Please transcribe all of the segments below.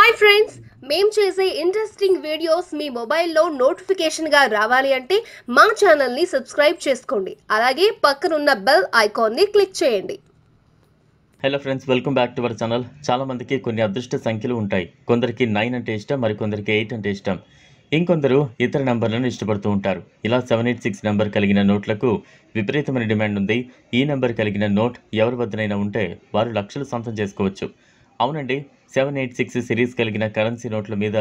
hi friends మేం చేసే interesting videos మీ మొబైల్లో నోటిఫికేషన్గా రావాలి అంటే మా ఛానల్ని సబ్స్క్రైబ్ చేసుకోండి అలాగే పక్కనున్న బెల్ ఐకాన్ని క్లిక్ చేయండి hello friends welcome back to our channel చాలా మందికి కొన్ని అదృష్ట సంఖ్యలు ఉంటాయి కొందరికి నైన్ అంటే ఇష్టం మరికొందరికి ఎయిట్ అంటే ఇష్టం ఇంకొందరు ఇతర నెంబర్లను ఇష్టపడుతూ ఉంటారు ఇలా సెవెన్ ఎయిట్ సిక్స్ నెంబర్ కలిగిన నోట్లకు విపరీతమైన డిమాండ్ ఉంది ఈ నెంబర్ కలిగిన నోట్ ఎవరి వద్దనైనా ఉంటే వారు లక్షలు సొంతం చేసుకోవచ్చు అవునండి సెవెన్ ఎయిట్ సిక్స్ సిరీస్ కలిగిన కరెన్సీ నోట్ల మీద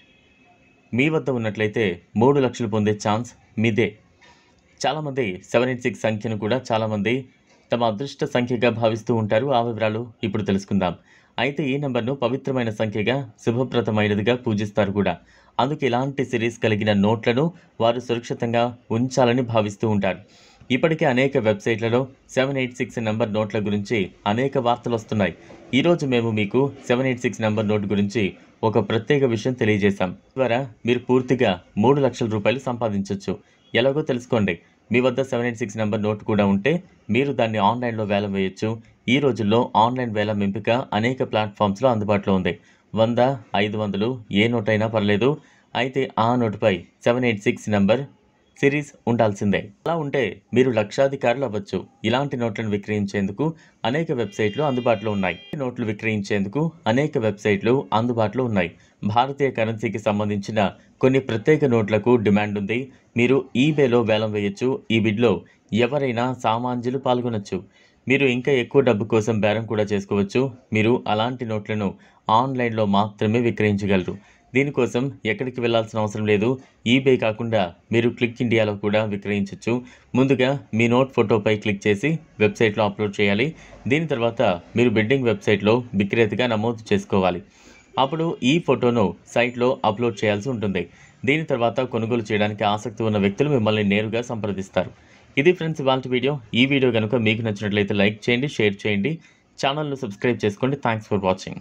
మీ వద్ద ఉన్నట్లయితే మూడు లక్షలు పొందే ఛాన్స్ మీదే చాలామంది సెవెన్ ఎయిట్ సిక్స్ సంఖ్యను కూడా చాలామంది తమ అదృష్ట సంఖ్యగా భావిస్తూ ఉంటారు ఆ వివరాలు ఇప్పుడు తెలుసుకుందాం అయితే ఈ నెంబర్ను పవిత్రమైన సంఖ్యగా శుభప్రదమైనదిగా పూజిస్తారు కూడా అందుకు ఇలాంటి సిరీస్ కలిగిన నోట్లను వారు సురక్షితంగా ఉంచాలని భావిస్తూ ఉంటారు ఇప్పటికే అనేక వెబ్సైట్లలో సెవెన్ ఎయిట్ సిక్స్ నెంబర్ నోట్ల గురించి అనేక వార్తలు వస్తున్నాయి ఈరోజు మేము మీకు seven eight six number note గురించి ఒక ప్రత్యేక విషయం తెలియజేశాం ద్వారా మీరు పూర్తిగా మూడు లక్షల రూపాయలు సంపాదించవచ్చు ఎలాగో తెలుసుకోండి మీ వద్ద seven eight six number note కూడా ఉంటే మీరు దాన్ని ఆన్లైన్లో వేలం వేయొచ్చు ఈ రోజుల్లో ఆన్లైన్ వేలం ఎంపిక అనేక ప్లాట్ఫామ్స్లో అందుబాటులో ఉంది వంద ఐదు వందలు ఏ నోట్ అయినా పర్లేదు అయితే ఆ నోటుపై seven eight six number series ఉండాల్సిందే అలా ఉంటే మీరు లక్షాధికారులు అవ్వచ్చు ఇలాంటి నోట్లను విక్రయించేందుకు అనేక వెబ్సైట్లు అందుబాటులో ఉన్నాయి ఈ నోట్లు విక్రయించేందుకు అనేక వెబ్సైట్లు అందుబాటులో ఉన్నాయి భారతీయ కరెన్సీకి సంబంధించిన కొన్ని ప్రత్యేక నోట్లకు డిమాండ్ ఉంది మీరు ఈబేలో వేలం వేయొచ్చు ఈ బిడ్లో ఎవరైనా సామాన్యులు పాల్గొనొచ్చు మీరు ఇంకా ఎక్కువ డబ్బు కోసం బేరం కూడా చేసుకోవచ్చు మీరు అలాంటి నోట్లను ఆన్లైన్లో మాత్రమే విక్రయించగలరు దీనికోసం ఎక్కడికి వెళ్ళాల్సిన అవసరం లేదు ఈబే కాకుండా మీరు క్లిక్ ఇండియాలో కూడా విక్రయించవచ్చు ముందుగా మీ నోట్ ఫోటోపై క్లిక్ చేసి వెబ్సైట్లో అప్లోడ్ చేయాలి దీని తర్వాత మీరు బిడ్డింగ్ వెబ్సైట్లో విక్రేతగా నమోదు చేసుకోవాలి అప్పుడు ఈ ఫోటోను సైట్లో అప్లోడ్ చేయాల్సి ఉంటుంది దీని తర్వాత కొనుగోలు చేయడానికి ఆసక్తి ఉన్న వ్యక్తులు మిమ్మల్ని నేరుగా సంప్రదిస్తారు ఇది ఫ్రెండ్స్ ఇవాళ వీడియో ఈ వీడియో కనుక మీకు నచ్చినట్లయితే లైక్ చేయండి షేర్ చేయండి ఛానల్ను సబ్స్క్రైబ్ చేసుకోండి థ్యాంక్స్ ఫర్ వాచింగ్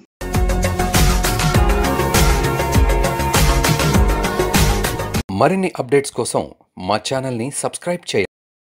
మరిన్ని అప్డేట్స్ కోసం మా ఛానల్ని సబ్స్క్రైబ్ చేయండి